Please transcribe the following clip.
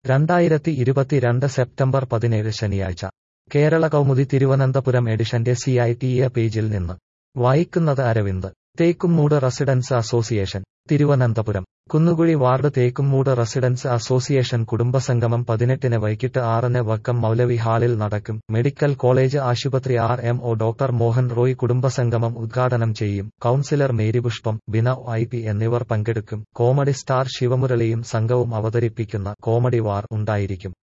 രണ്ടായിരത്തി ഇരുപത്തിരണ്ട് സെപ്റ്റംബർ പതിനേഴ് ശനിയാഴ്ച കേരള കൗമുദി തിരുവനന്തപുരം എഡിഷന്റെ സി ഐ ടി എ പേജിൽ നിന്ന് വായിക്കുന്നത് Aravind Thekkummoodu residence association Thiruvananthapuram Kunnukuzhi ward Thekkummoodu residence association കുടുംബസംഗമം പതിനെട്ടിന് വൈകിട്ട് ആറിന് വക്കം മൗലവി ഹാളിൽ നടക്കും മെഡിക്കൽ കോളേജ് ആശുപത്രി R M O doctor Mohan Roy കുടുംബസംഗമം ഉദ്ഘാടനം ചെയ്യും councillor Marypushpam Bina I P എന്നിവർ പങ്കെടുക്കും കോമഡി സ്റ്റാർ ശിവമുരളിയും സംഘവും അവതരിപ്പിക്കുന്ന കോമഡി വാർ ഉണ്ടായിരിക്കും